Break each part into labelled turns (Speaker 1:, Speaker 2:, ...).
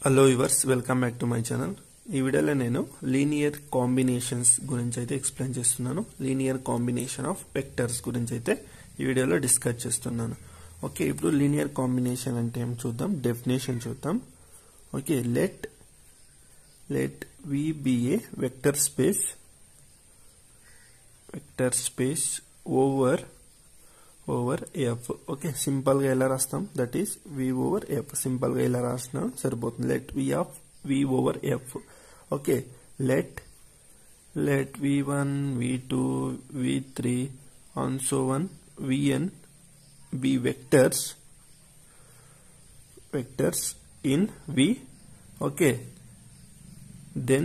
Speaker 1: Hello yours welcome back to my channel ఈ వీడియోలో నేను లీనియర్ కాంబినేషన్స్ గురించి అయితే ఎక్స్ప్లెయిన్ చేస్తున్నాను లీనియర్ కాంబినేషన్ ఆఫ్ వెక్టర్స్ గురించి అయితే ఈ వీడియోలో డిస్కస్ చేస్తున్నాను ఓకే ఇప్పుడు లీనియర్ కాంబినేషన్ అంటే ఏం చూద్దాం డెఫినేషన్ చూద్దాం okay let let V be a vector space vector space over over F okay simple గా ఎలా రాస్తాం that is V over F simple గా ఎలా రాసినా సరిపోతుంది let V of V over F okay let let V one V two V three on so one V N be vectors vectors in V okay then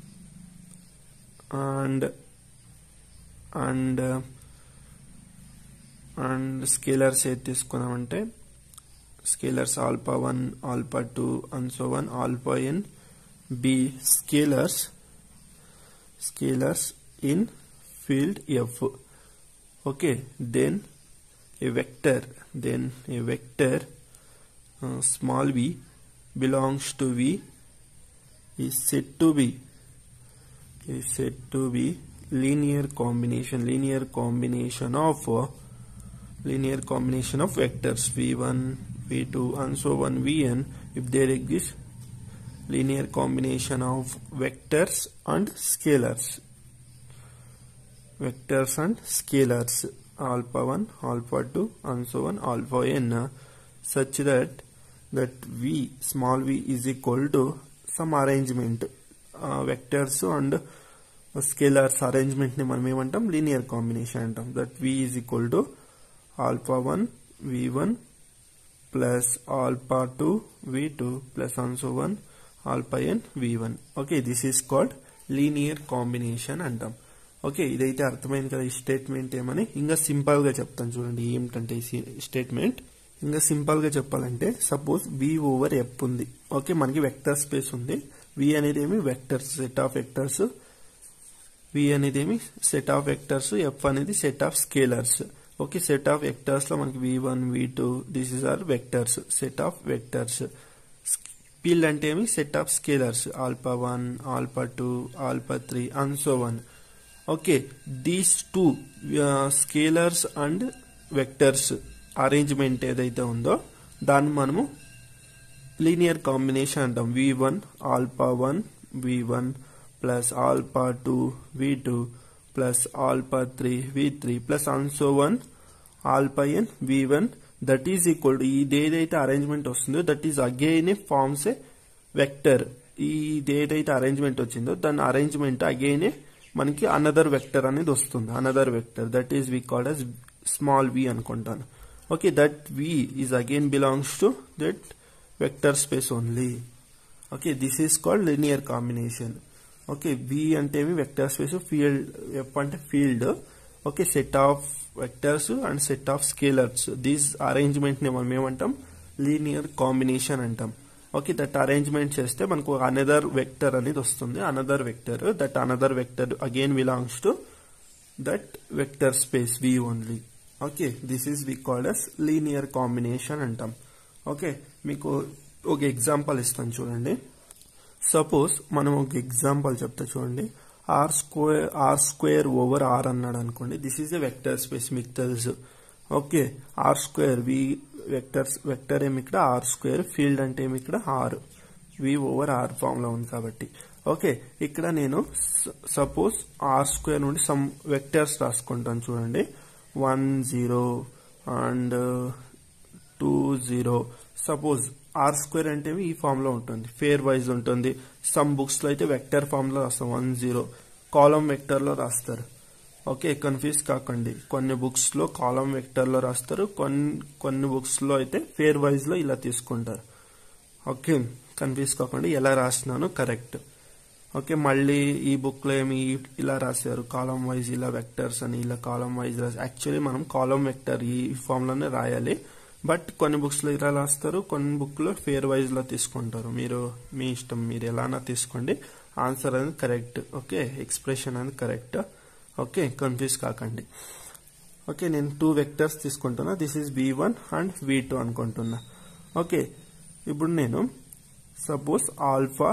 Speaker 1: and and and scalars ఏది తీసుకున్నామంటే scalars alpha one alpha two and so one alpha N be scalars scalars in field F okay then a vector then a vector small V belongs to v is said to be is said to be linear combination linear combination of uh, linear combination of vectors v1 v2 and so on vn if there exists linear combination of vectors and scalars vectors and scalars alpha 1 alpha 2 and so on alpha n uh, such that that v small v is equal to some arrangement uh, vectors and scalars arrangement ని మనం ఏమంటాం linear combination అంటాం that V is equal to alpha one we one plus alpha two we two plus and so one alpha N V one okay this is called linear combination అంటాం okay ఇదైతే అర్థమైంది కదా ఈ statement ఏమని ఇంకా simple గా చెప్తాను చూడండి ఏమిటంటే ఈ స్టేట్మెంట్ ఇంకా సింపుల్ గా చెప్పాలంటే సపోజ్ వి ఓవర్ ఎఫ్ ఉంది ఓకే మనకి వెక్టర్ స్పేస్ ఉంది వి అనేది ఏమి vectors set of vectors V అనేది ఏమి సెట్ ఆఫ్ వెక్టర్స్ ఎఫ్ అనేది set of scalars okay set of vectors లో మనకి V one V two this is are vectors set of vectors field అంటే ఏమి set of scalars alpha one alpha two alpha three and so one okay these two scalars and vectors arrangement ఏదైతే ఉందో దాన్ని మనము linear combination అంటాం V one alpha one we one plus alpha two we two plus alpha three V three plus and so one alpha N V one that is equal to ఇది ఏదైతే arrangement వస్తుందో that is again a forms a vector ఇది ఏదైతే arrangement వచ్చిందో దాని arrangement again మనకి another vector అనేది వస్తుంది another vector that is V called as small V అనుకుంటాను okay that V is again belongs to that vector space only okay this is called linear combination okay V అంటే ఏమి vector space field F అంటే field okay set of vectors and set of scalars these arrangement ని మనం ఏమంటాం linear combination అంటాం okay that arrangement చేస్తే మనకు another vector అనేది వస్తుంది another vector that another vector again belongs to that vector space V only okay this is V called as linear combination అంటాం okay మీకు ఒక ఎగ్జాంపుల్ ఇస్తాను చూడండి సపోజ్ మనం ఒక ఎగ్జాంపుల్ చెప్తా చూడండి R square R square over R అన్నాడు అనుకోండి this is a vector space మీకు తెలుసు okay R square V vectors vector ఏమి ఇక్కడ ఆర్ స్క్వేర్ ఫీల్డ్ అంటే ఏమి ఇక్కడ R V over R form లో ఉంది కాబట్టి ఓకే ఇక్కడ నేను సపోజ్ ఆర్ స్క్వేర్ నుండి సమ్ వెక్టర్స్ రాసుకుంటాను చూడండి one zero and two zero suppose R square అంటే ఈ ఫామ్ లో ఉంటుంది ఫేర్ వైజ్ ఉంటుంది సమ్ బుక్స్ లో అయితే వెక్టర్ ఫామ్ లో రాస్తాం వన్ జీరో కాలం వెక్టర్ లో రాస్తారు ఓకే కన్ఫ్యూజ్ కాకండి కొన్ని బుక్స్ లో కాలం వెక్టర్ లో రాస్తారు కొన్ని కొన్ని బుక్స్ లో అయితే ఫేర్ వైజ్ లో ఇలా తీసుకుంటారు ఓకే కన్ఫ్యూజ్ కాకండి ఎలా రాసినాను కరెక్ట్ ఓకే మళ్ళీ ఈ బుక్ లో ఏమి ఇలా రాశారు కాలం వైజ్ ఇలా వెక్టర్స్ అని ఇలా కాలం వైజ్ రాసి యాక్చువల్లీ మనం కాలం వెక్టర్ ఈ ఫామ్ లోనే రాయాలి బట్ కొన్ని బుక్స్ లో ఇలా రాస్తారు కొన్ని బుక్ లో ఫేర్ వైజ్ లో తీసుకుంటారు మీరు మీ ఇష్టం మీరు ఎలానా తీసుకోండి ఆన్సర్ అనేది కరెక్ట్ ఓకే ఎక్స్ప్రెషన్ అనేది కరెక్ట్ ఓకే కన్ఫ్యూజ్ కాకండి ఓకే నేను టూ వెక్టర్స్ తీసుకుంటున్నా this is V one and V two అనుకుంటున్నా ఓకే ఇప్పుడు నేను suppose alpha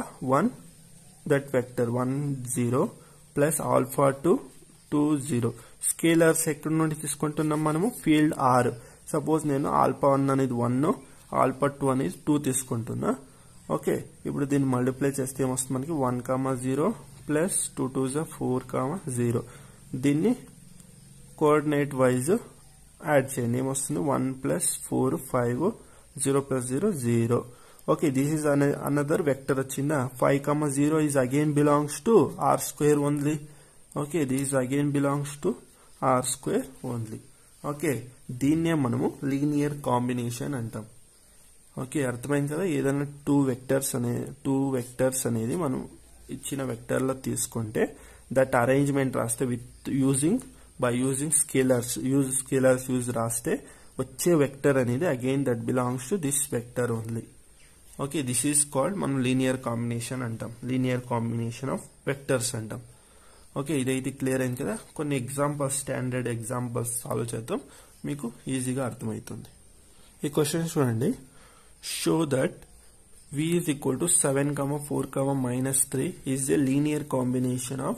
Speaker 1: 1 that vector 1 0 plus alpha 2 2 0 scalars ఎక్కడి నుండి తీసుకుంటున్నాం మనము ఫీల్డ్ ఆర్ సపోజ్ నేను ఆల్ఫా వన్ అనేది వన్ ఆల్ఫా టూ అనేది టూ తీసుకుంటున్నా ఓకే ఇప్పుడు దీన్ని మల్టిప్లై చేస్తే ఏమొస్తుంది మనకి one comma zero plus two two జా ఫోర్ కామా జీరో దీన్ని కోఆర్డినేట్ వైజ్ యాడ్ చేయండి ఏమొస్తుంది one plus four five zero plus zero zero okay this is another vector వచ్చిందా five comma zero is again belongs to R square only okay this again belongs to R square only okay దీన్నే మనము linear combination అంటాం okay అర్థమైంది కదా ఏదైనా two vectors అనే two vectors అనేది మనం ఇచ్చిన వెక్టర్లో తీసుకుంటే దట్ అరేంజ్మెంట్ రాస్తే with using by using scalars use scalars use రాస్తే వచ్చే వెక్టర్ అనేది again that belongs to this vector only okay this is called మనం లీనియర్ కాంబినేషన్ అంటాం లీనియర్ కాంబినేషన్ ఆఫ్ వెక్టర్స్ అంటాం ఓకే ఇదైతే క్లియర్ అయింది కదా కొన్ని ఎగ్జాంపుల్స్ స్టాండర్డ్ ఎగ్జాంపుల్స్ సాల్వ్ చేద్దాం మీకు ఈజీగా అర్థమవుతుంది ఈ క్వశ్చన్ చూడండి show that v is equal to 7 comma 4 comma minus 3 is a linear combination of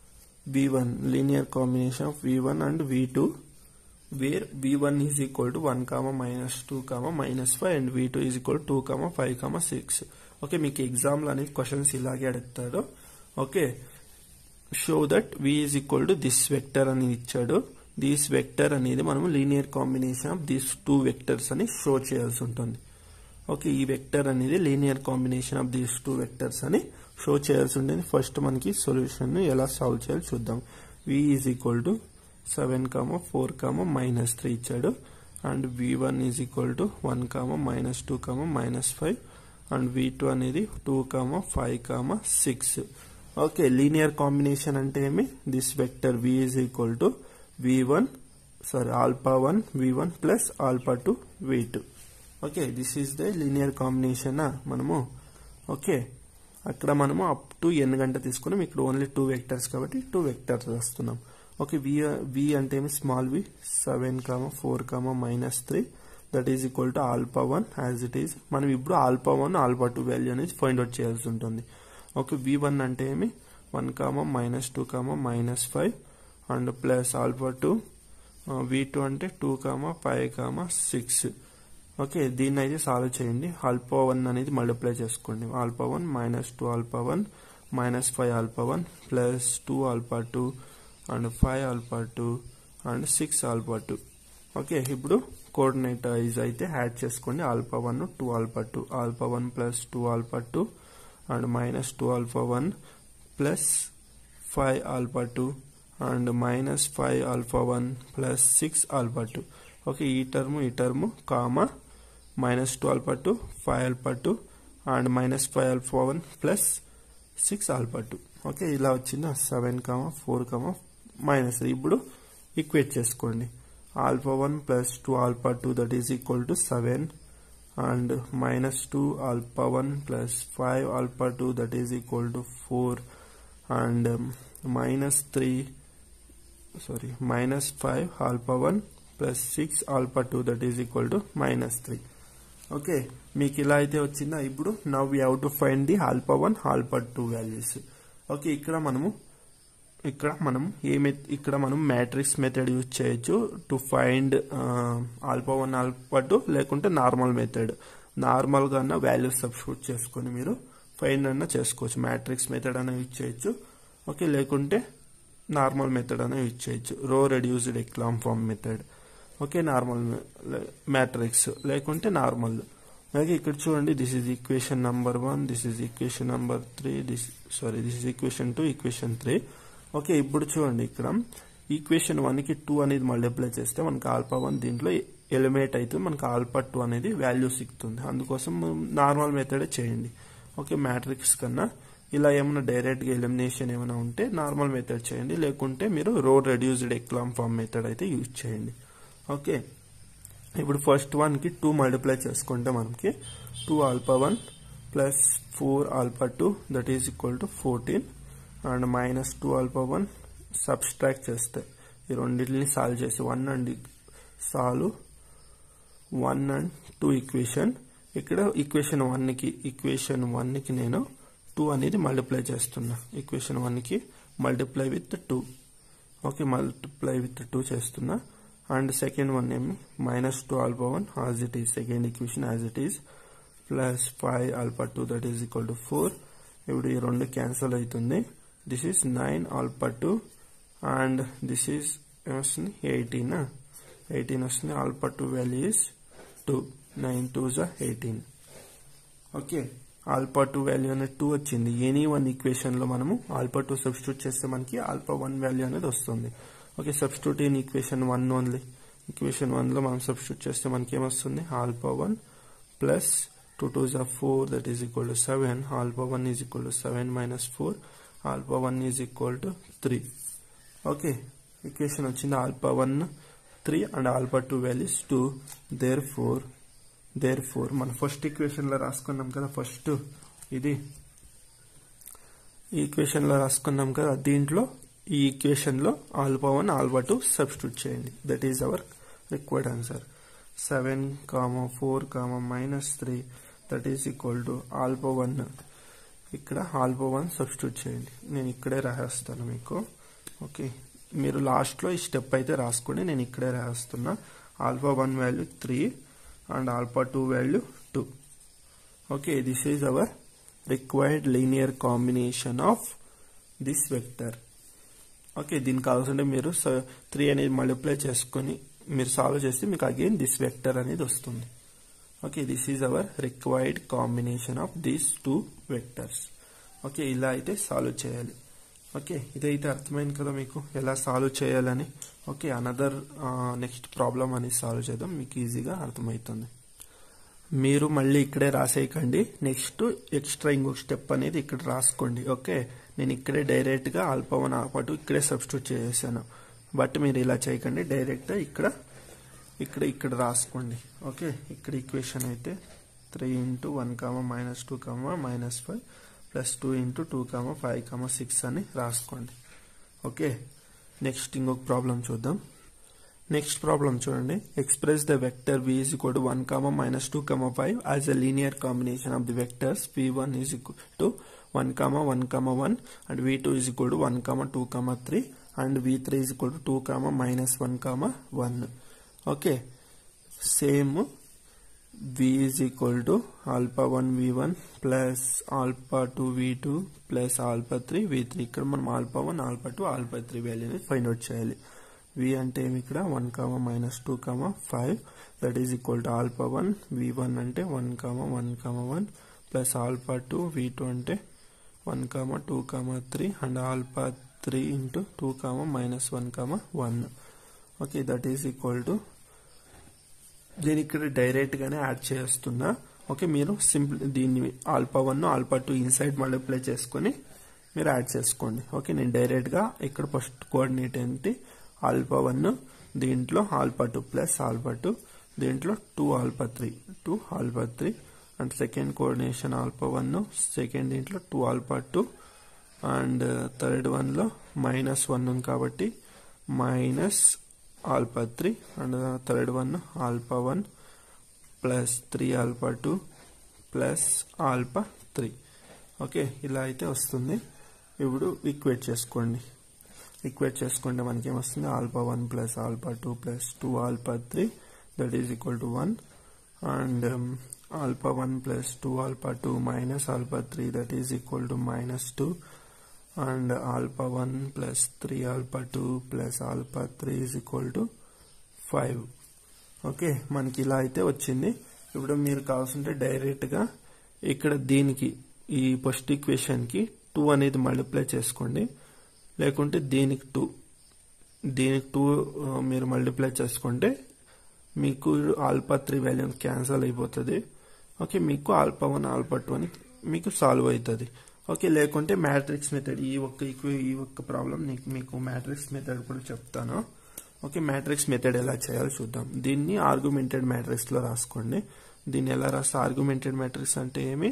Speaker 1: v1 linear combination of v1 and v2 where v1 is equal to 1 comma minus 2 comma minus 5 and v2 is equal to 2 comma 5 comma 6 okay మీకు ఎగ్జామ్లో అనేది questions ఇలాగే అడుగుతాడు okay show that v is equal to this vector అని ఇచ్చాడు this vector అనేది మనం linear combination of these two vectors అని షో చేయాల్సి ఉంటుంది ఓకే ఈ వెక్టర్ అనేది linear combination of these two vectors అని షో చేయాల్సి ఉంటుంది ఫస్ట్ మనకి సొల్యూషన్ ఎలా సాల్వ్ చేయాలో చూద్దాం v is equal to seven comma four comma minus three ఇచ్చాడు and V one is equal to one comma minus two comma minus five and V two అనేది two comma five comma six okay linear combination అంటే ఏమి this vector V is equal to V one sorry alpha one we one plus alpha two we two okay this is the linear combination మనము okay అక్కడ మనము up to N గంట తీసుకున్నాం ఇక్కడ only two vectors కాబట్టి two vectors వస్తున్నాం okay V V అంటే ఏమి small V seven comma four comma minus three that is equal to alpha one as it is మనం ఇప్పుడు alpha one alpha two value అనేది ఫైండ్ అవుట్ చేయాల్సి ఉంటుంది okay V one అంటే ఏమి one comma minus two comma minus five and plus alpha two we two అంటే two comma five comma six okay దీన్ని అయితే సాల్వ్ చేయండి ఆల్ఫా వన్ అనేది మల్టిప్లై చేసుకోండి alpha one minus two alpha one minus five alpha one plus two alpha two and five alpha two and six alpha two okay ఇప్పుడు coordinate wise అయితే add చేసుకోండి alpha one two alpha two alpha one plus two alpha two and minus two alpha one plus five alpha two and minus five alpha one plus six alpha two okay ఈ term ఈ term comma minus two alpha two five alpha two and minus five alpha one plus six alpha two okay ఇలా వచ్చిందా seven comma four comma minus ఇప్పుడు equate చేసుకోండి alpha one plus two alpha two that is equal to seven and minus two alpha one plus five alpha two that is equal to four and minus three sorry minus five alpha one plus six alpha two that is equal to minus three okay మీకు ఇలా అయితే వచ్చిందా ఇప్పుడు now you have to find the alpha one alpha two values okay ఇక్కడ మనము ఇక్కడ మనం a మెథ్ ఇక్కడ మనం మ్యాట్రిక్స్ మెథడ్ యూజ్ చేయొచ్చు to find alpha one alpha two లేకుంటే నార్మల్ మెథడ్ నార్మల్గా అన్న వాల్యూస్ సబ్స్టిట్యూట్ చేసుకొని మీరు ఫైండ్ అన్న చేసుకోవచ్చు మ్యాట్రిక్స్ మెథడ్ అన్న యూజ్ చేయొచ్చు ఓకే లేకుంటే నార్మల్ మెథడ్ అన్న యూజ్ చేయొచ్చు row reduced echelon form method okay normal matrix లేకుంటే నార్మల్ అలాగే ఇక్కడ చూడండి this is equation number one this is equation number three this sorry this is equation two equation three okay ఇప్పుడు చూడండి ఇక్కడ equation వన్కి టూ అనేది మల్టిప్లై చేస్తే మనకి ఆల్ఫా వన్ దీంట్లో ఎలిమినేట్ అవుతుంది మనకి ఆల్ఫా టూ అనేది వాల్యూ సిక్తుంది అందుకోసం నార్మల్ మెథడే చేయండి ఓకే మ్యాట్రిక్స్ కన్నా ఇలా ఏమైనా డైరెక్ట్గా ఎలిమినేషన్ ఏమైనా ఉంటే నార్మల్ మెథడ్ చేయండి లేకుంటే మీరు row reduced echelon form method అయితే యూజ్ చేయండి ఓకే ఇప్పుడు ఫస్ట్ వన్కి టూ మల్టిప్లై చేసుకుంటే మనకి two alpha one plus four alpha two that is equal to fourteen and minus two alpha one subtract చేస్తే ఈ రెండింటిని సాల్వ్ చేసి one and solve one and two equation ఇక్కడ ఈక్వేషన్ వన్కి ఈక్వేషన్ వన్కి నేను టూ అనేది మల్టిప్లై చేస్తున్నా ఈక్వేషన్ వన్కి multiply with two okay multiply with two చేస్తున్నా అండ్ సెకండ్ వన్ ఏమి minus two alpha one as it is second equation as it is plus five alpha two that is equal to four ఇప్పుడు ఈ రెండు cancel అవుతుంది this is nine alpha two and this is ఏమొస్తుంది eighteen eighteen వస్తుంది alpha two value is two nine two జా eighteen okay alpha two value అనేది two వచ్చింది any one equation లో మనము ఆల్ఫా టూ సబ్స్టిట్యూట్ చేస్తే మనకి ఆల్ఫా వన్ వాల్యూ అనేది వస్తుంది okay substitute in equation one only equation one లో మనం సబ్స్టిట్యూట్ చేస్తే మనకి ఏమొస్తుంది alpha one plus two two జా four that is equal to seven alpha one is equal to seven minus four alpha one is equal to three okay equation వచ్చింది alpha one three and alpha two values two there four there four మన first equation లో రాసుకున్నాం కదా first ఇది ఈ equation లో రాసుకున్నాం కదా దీంట్లో ఈ ఈక్వేషన్ లో alpha one alpha two substitute చేయండి that is our required answer seven comma four comma minus three that is equal to alpha one ఇక్కడ ఆల్ఫా వన్ సబ్స్టిట్యూట్ చేయండి నేను ఇక్కడే రాసేస్తాను మీకు ఓకే మీరు లాస్ట్లో ఈ స్టెప్ అయితే రాసుకోండి నేను ఇక్కడే రాస్తున్నా alpha one value three and alpha two value two okay this is our required linear combination of this vector okay దీనికి కావాల్సింటే మీరు త్రీ అనేది మల్టిప్లై చేసుకొని మీరు సాల్వ్ చేస్తే మీకు అగైన్ దిస్ వెక్టర్ అనేది వస్తుంది okay this is our required combination of these two vectors okay ఇలా అయితే సాల్వ్ చేయాలి ఓకే ఇదైతే అర్థమైంది కదా మీకు ఎలా సాల్వ్ చేయాలని ఓకే అనదర్ నెక్స్ట్ ప్రాబ్లం అని సాల్వ్ చేద్దాం మీకు ఈజీగా అర్థమవుతుంది మీరు మళ్ళీ ఇక్కడే రాసేయకండి నెక్స్ట్ ఎక్స్ట్రా ఇంకొక స్టెప్ అనేది ఇక్కడ రాసుకోండి ఓకే నేను ఇక్కడే డైరెక్ట్గా ఆల్ఫా వన్ ఆల్ఫా టూ ఇక్కడే సబ్స్టిట్యూట్ చేసాను బట్ మీరు ఇలా చేయకండి డైరెక్ట్ ఇక్కడ ఇక్కడ ఇక్కడ రాసుకోండి ఓకే ఇక్కడ ఈక్వేషన్ అయితే three into one comma minus two comma minus five plus two into two comma five comma six అని రాసుకోండి ఓకే నెక్స్ట్ ఇంకొక ప్రాబ్లం చూద్దాం నెక్స్ట్ ప్రాబ్లం చూడండి express the vector v is equal to 1 comma minus 2 comma 5 as a linear combination of the vectors v1 is equal to 1 comma 1 comma 1 and v2 is equal to 1 comma 2 comma 3 and v3 is equal to 2 comma minus 1 comma 1 okay same v is equal to alpha 1 v1 plus alpha 2 v2 plus alpha 3 v3 ఇక్కడ మనం alpha 1 alpha 2 alpha 3 వాల్యూని find out చేయాలి v అంటే ఏమి ఇక్కడ 1 comma minus two comma five that is equal to alpha one we one అంటే one comma one comma one plus alpha two వి two అంటే one comma two comma three and alpha three into two comma minus one comma one okay that is equal to దీని ఇక్కడ direct గానే add చేస్తున్నా okay మీరు simple దీన్ని alpha one alpha two inside multiply చేసుకొని మీరు add చేసుకోండి okay నేను డైరెక్ట్ గా ఇక్కడ ఫస్ట్ కోఆర్డినేట్ ఏంటి ఆల్ఫా వన్ దీంట్లో alpha two plus alpha two దీంట్లో two alpha three two alpha three and second coordination alpha one second దీంట్లో two alpha two and third వన్లో మైనస్ వన్ ఉంది కాబట్టి minus alpha three and third one alpha one plus three alpha two plus alpha three okay ఇలా అయితే వస్తుంది ఇప్పుడు equate చేసుకోండి equate చేసుకుంటే మనకి ఏమొస్తుంది alpha one plus alpha two plus two alpha three that is equal to one and alpha one plus two alpha two minus alpha three that is equal to minus two and alpha one plus three alpha two plus alpha three is equal to five okay మనకి ఇలా అయితే వచ్చింది ఇప్పుడు మీరు కావాల్సింటే డైరెక్ట్గా ఇక్కడ దీనికి ఈ ఫస్ట్ ఈక్వేషన్కి టూ అనేది మల్టిప్లై చేసుకోండి లేకుంటే దీనికి టూ దీనికి టూ మీరు మల్టిప్లై చేసుకుంటే మీకు ఆల్ఫా త్రీ వాల్యూ క్యాన్సల్ అయిపోతుంది ఓకే మీకు ఆల్ఫా వన్ ఆల్ఫా టూ అని మీకు సాల్వ్ అవుతుంది ఓకే లేకుంటే మ్యాట్రిక్స్ మెథడ్ ఈ ఒక్క ఈ ఒక్క ప్రాబ్లం మీకు మ్యాట్రిక్స్ మెథడ్ కూడా చెప్తాను ఓకే మ్యాట్రిక్స్ మెథడ్ ఎలా చేయాలో చూద్దాం దీన్ని ఆర్గ్యుమెంటెడ్ మ్యాట్రిక్స్ లో రాసుకోండి దీన్ని ఎలా రాస్తే ఆర్గ్యుమెంటెడ్ మ్యాట్రిక్స్ అంటే ఏమి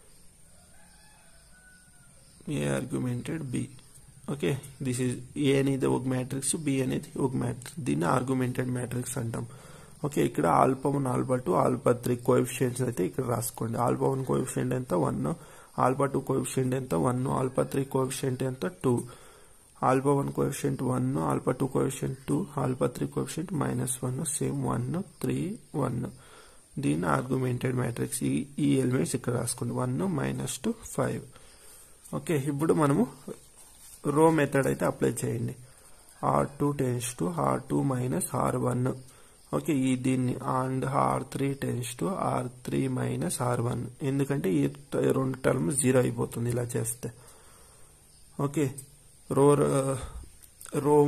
Speaker 1: A augmented B okay this is A అనేది ఒక మ్యాట్రిక్స్ బి అనేది ఒక మ్యాట్రిక్స్ దీన్ని ఆర్గ్యుమెంటెడ్ మ్యాట్రిక్స్ అంటాం ఓకే ఇక్కడ alpha one alpha two alpha three coefficients అయితే ఇక్కడ రాసుకోండి ఆల్ఫా వన్ కోఎఫిషియంట్ ఎంత వన్ ఆల్ఫా టూ కోఎఫిషియంట్ ఎంత వన్ ఆల్ఫా త్రీ కోఎఫిషియంట్ ఎంత two alpha one coefficient one alpha two coefficient two alpha three coefficient minus one same one three one దీని augmented matrix ఈ ఈ elements ఇక్కడ రాసుకోండి one minus two five okay ఇప్పుడు మనము row method అయితే apply చేయండి R two tends to R two minus R one okay ఈ దీన్ని and R three tends to R three minus R one ఎందుకంటే ఈ రెండు టర్మ్ జీరో అయిపోతుంది ఇలా చేస్తే okay row row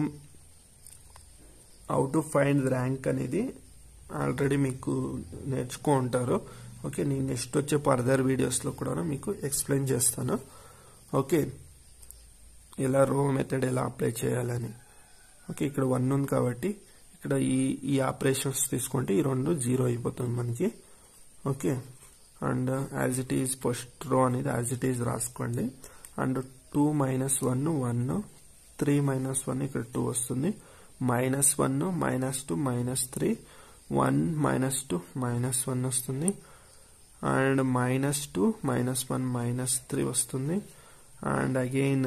Speaker 1: how to find rank అనేది ఆల్రెడీ మీకు నేర్చుకో ఉంటారు ఓకే నేను నెక్స్ట్ వచ్చే ఫర్దర్ వీడియోస్లో కూడా మీకు ఎక్స్ప్లెయిన్ చేస్తాను ఓకే ఎలా రో మెథడ్ ఎలా అప్లై చేయాలని ఓకే ఇక్కడ వన్ ఉంది కాబట్టి ఇక్కడ ఈ ఈ ఆపరేషన్స్ తీసుకుంటే ఈ రెండు జీరో అయిపోతుంది మనకి okay and as it is first row అనేది యాజ్ ఇట్ ఈజ్ రాసుకోండి and two minus one one three minus one ఇక్కడ టూ వస్తుంది minus one minus two minus three one minus two minus one వస్తుంది and minus two minus one minus three వస్తుంది and again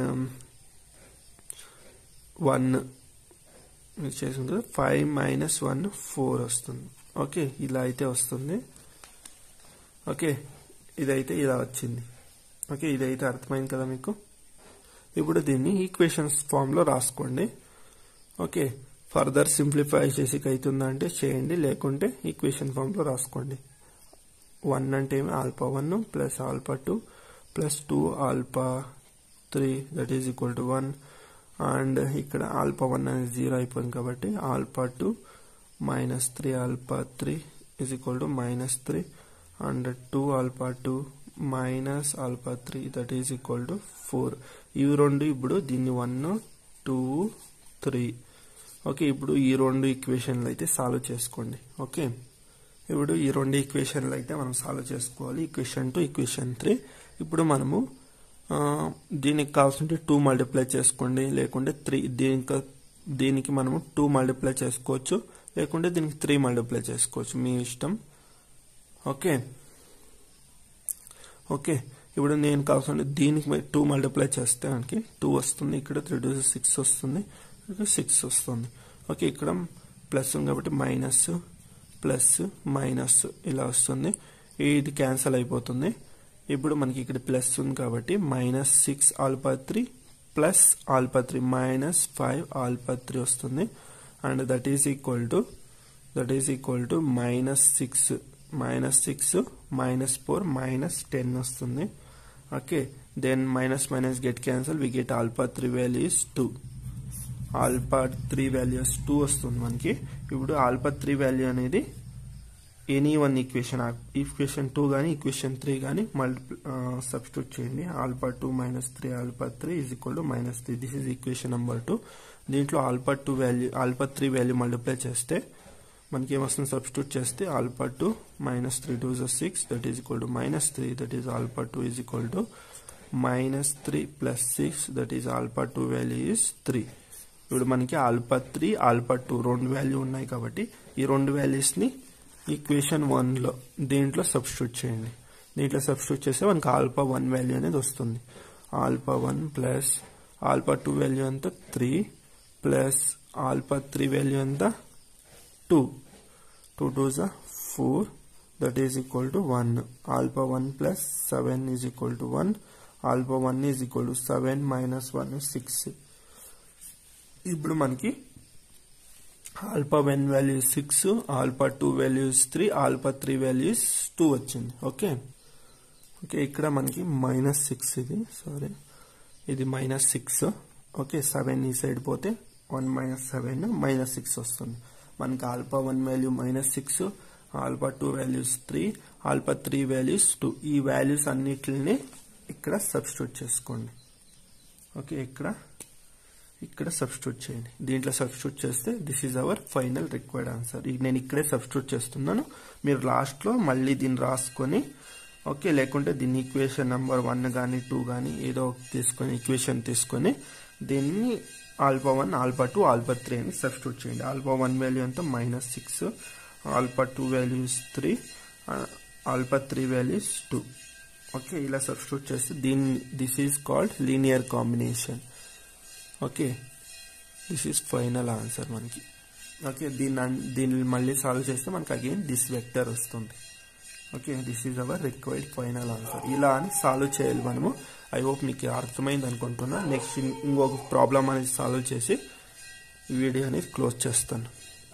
Speaker 1: one చేసింది కదా five minus one four వస్తుంది okay ఇలా అయితే వస్తుంది ఓకే ఇదైతే ఇలా వచ్చింది ఓకే ఇదైతే అర్థమైంది కదా మీకు ఇప్పుడు దీన్ని ఈక్వేషన్స్ ఫామ్లో రాసుకోండి ఓకే ఫర్దర్ సింప్లిఫై చేసేకి అవుతుందంటే చేయండి లేకుంటే ఈక్వేషన్ ఫామ్లో రాసుకోండి వన్ అంటే ఏమి alpha one plus alpha two plus two alpha three that is equal to one and ఇక్కడ ఆల్ఫా వన్ అనేది జీరో అయిపోయింది కాబట్టి alpha two minus three alpha three is equal to minus three and two alpha two minus alpha three that is equal to four ఇవి రెండు ఇప్పుడు దీన్ని one two three okay ఇప్పుడు ఈ రెండు ఈక్వేషన్లు అయితే సాల్వ్ చేసుకోండి ఓకే ఇప్పుడు ఈ రెండు ఈక్వేషన్లు అయితే మనం సాల్వ్ చేసుకోవాలి ఈక్వేషన్ టూ ఈక్వేషన్ త్రీ ఇప్పుడు మనము దీనికి కావాల్సింటే టూ మల్టిప్లై చేసుకోండి లేకుంటే త్రీ దీనికి దీనికి మనము టూ మల్టిప్లై చేసుకోవచ్చు లేకుంటే దీనికి త్రీ మల్టిప్లై చేసుకోవచ్చు మీ ఇష్టం ఓకే ఓకే ఇప్పుడు నేను కావాల్సిన దీనికి టూ మల్టిప్లై చేస్తే మనకి టూ వస్తుంది ఇక్కడ త్రీ టూ సిక్స్ వస్తుంది ఇక్కడ సిక్స్ వస్తుంది ఓకే ఇక్కడ ప్లస్ ఉంది కాబట్టి మైనస్ ప్లస్ మైనస్ ఇలా వస్తుంది ఇది క్యాన్సల్ అయిపోతుంది ఇప్పుడు మనకి ఇక్కడ ప్లస్ ఉంది కాబట్టి minus six alpha three plus alpha three minus five alpha three వస్తుంది and that is equal to that is equal to minus six minus six minus four minus ten వస్తుంది okay then minus minus get cancel we get alpha three values two alpha three values two వస్తుంది మనకి ఇప్పుడు alpha three value అనేది any one equation equation two కానీ equation three కానీ multi substitute చేయండి alpha two minus three alpha three is equal to minus three this is equation number two దీంట్లో alpha two value alpha three value multiply చేస్తే మనకి ఏమొస్తుంది substitute చేస్తే alpha two minus three two జో six that is equal to minus three that is alpha two is equal to minus three plus six that is alpha two value is three ఇప్పుడు మనకి alpha three alpha two రెండు వాల్యూ ఉన్నాయి కాబట్టి ఈ రెండు వాల్యూస్ని ఈక్వేషన్ వన్లో దీంట్లో సబ్స్టిట్యూట్ చేయండి దీంట్లో సబ్స్టిట్యూట్ చేస్తే మనకి ఆల్ఫా వన్ వాల్యూ అనేది వస్తుంది alpha one plus alpha two value అంతా three plus alpha three value అంతా టూ టూ టూ జా four that is equal to one alpha one plus seven is equal to one alpha one is equal to seven minus one six ఇప్పుడు మనకి alpha one values six alpha two values three alpha three values two వచ్చింది okay okay ఇక్కడ మనకి minus six ఇది sorry ఇది minus six okay seven ఈ side పోతే one minus seven minus six వస్తుంది మనకి alpha one value minus six alpha two values three alpha three values two ఈ వాల్యూస్ అన్నిటిని ఇక్కడ సబ్స్టిట్యూట్ చేసుకోండి ఓకే ఇక్కడ ఇక్కడ సబ్స్టిట్యూట్ చేయండి దీంట్లో సబ్స్టిట్యూట్ చేస్తే this is our final required answer నేను ఇక్కడే సబ్స్టిట్యూట్ చేస్తున్నాను మీరు లాస్ట్లో మళ్ళీ దీన్ని రాసుకొని ఓకే లేకుంటే దీన్ని ఈక్వేషన్ నెంబర్ వన్ కానీ టూ కానీ ఏదో తీసుకొని ఈక్వేషన్ తీసుకొని దీన్ని alpha one alpha two alpha three అని సబ్స్టిట్యూట్ చేయండి ఆల్ఫా వన్ వాల్యూ అంతా minus six alpha two value is three alpha three value is two okay ఇలా సబ్స్టిట్యూట్ చేస్తే దీన్ని this is called linear combination okay this is final answer మనకి okay దీన్ని దీన్ని మళ్ళీ సాల్వ్ చేస్తే మనకి అగైన్ దిస్ వెక్టర్ వస్తుంది okay this is our required final answer ఇలా అని సాల్వ్ చేయాలి మనము ఐ హోప్ మీకు అర్థమైంది అనుకుంటున్నా నెక్స్ట్ ఇంకొక ప్రాబ్లం అనేది సాల్వ్ చేసి ఈ వీడియో అనేది క్లోజ్ చేస్తాను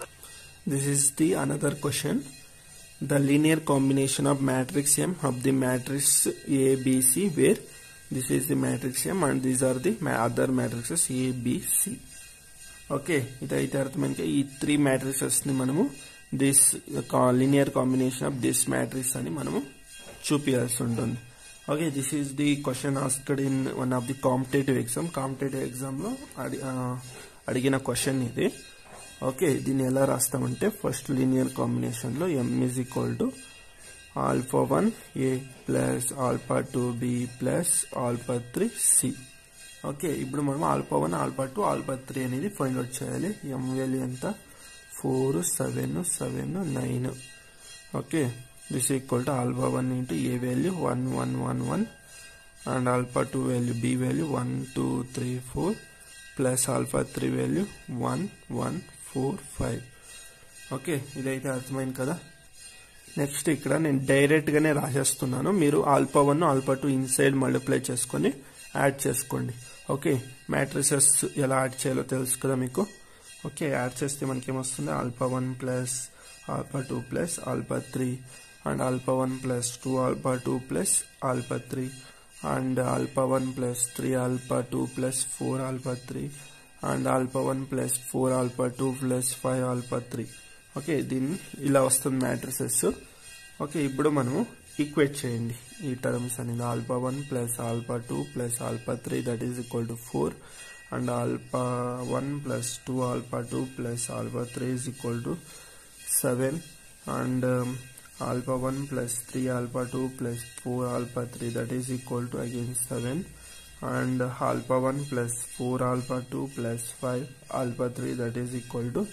Speaker 1: this is the another question the linear combination of matrix M of the matrix A, B, C where this is the matrix M and these are the ma other matrices A, B, C. Okay ఇదైతే అర్థమైంది ఈ three matrices ని మనము this linear combination of this matrix అని మనము చూపించాల్సి ఉంటుంది okay this is the question asked in one of the competitive exam competitive exam లో అడిగిన క్వశ్చన్ ఇది ఓకే దీన్ని ఎలా రాస్తామంటే ఫస్ట్ లీనియర్ కాంబినేషన్ లో M is equal to alpha one A plus alpha two B plus alpha three C okay ఇప్పుడు మనం alpha one alpha two alpha three అనేది find out చేయాలి ఎం వాల్యూ ఎంత four seven seven nine okay this equal to alpha one into A value one one one one and alpha two value B value one two three four plus alpha three value one one four five okay ఇదైతే అర్థమైంది కదా next ఇక్కడ నేను direct గానే రాసేస్తున్నాను మీరు alpha one alpha two inside multiply చేసుకొని add చేసుకోండి ఓకే మ్యాట్రిసెస్ ఎలా యాడ్ చేయాలో తెలుసు కదా మీకు ఓకే యాడ్ చేస్తే మనకి ఏమొస్తుంది alpha one plus alpha two plus alpha three and alpha one plus two alpha two plus alpha three and alpha one plus three alpha two plus four alpha three and alpha one plus four alpha two plus five alpha three okay దీన్ని ఇలా వస్తుంది matrices okay ఇప్పుడు మనము equate చేయండి ఈ terms అనేది alpha one plus alpha two plus alpha three that is equal to four and alpha one plus two alpha two plus alpha three is equal to seven and alpha 1 plus 3 alpha 2 plus 4 alpha 3 that is equal to again 7 and alpha 1 plus 4 alpha 2 plus 5 alpha 3 that is equal to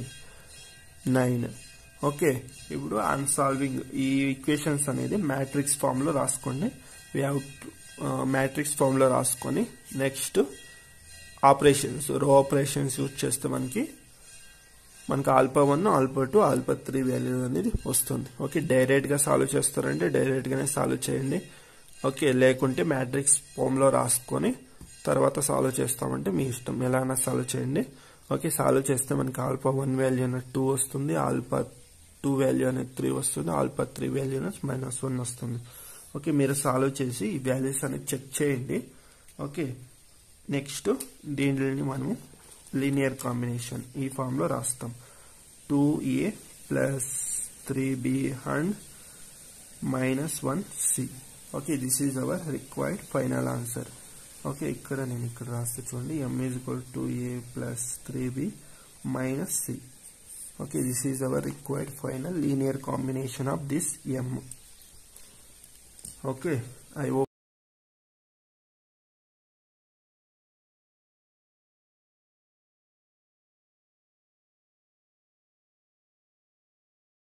Speaker 1: 9 9 okay ఇప్పుడు అన్సాల్వింగ్ ఈ equations అనేది matrix form లో రాసుకోండి we have matrix form లో రాసుకొని next operations row operations use చేస్తే మనకి మనకు alpha one alpha two alpha three value అనేది వస్తుంది ఓకే డైరెక్ట్ గా సాల్వ్ చేస్తారంటే డైరెక్ట్ గానే సాల్వ్ చేయండి ఓకే లేకుంటే మ్యాట్రిక్స్ ఫామ్ లో రాసుకొని తర్వాత సాల్వ్ చేస్తామంటే మీ ఇష్టం ఎలా అయినా సాల్వ్ చేయండి ఓకే సాల్వ్ చేస్తే మనకి ఆల్ఫా వన్ వాల్యూ అనేది టూ వస్తుంది ఆల్ఫా టూ వాల్యూ అనేది త్రీ వస్తుంది ఆల్ఫా త్రీ వాల్యూ అనేది మైనస్ వన్ వస్తుంది ఓకే మీరు సాల్వ్ చేసి ఈ వాల్యూస్ అనేది చెక్ చేయండి ఓకే నెక్స్ట్ దీనిని మనము లీనియర్ కాంబినేషన్ ఈ ఫామ్ లో రాస్తాం two A plus three B and minus one C okay this is our required final answer okay ఇక్కడ నేను ఇక్కడ రాస్తే చూడండి M is equal to A plus three B minus C okay this is our required final linear combination of this M okay I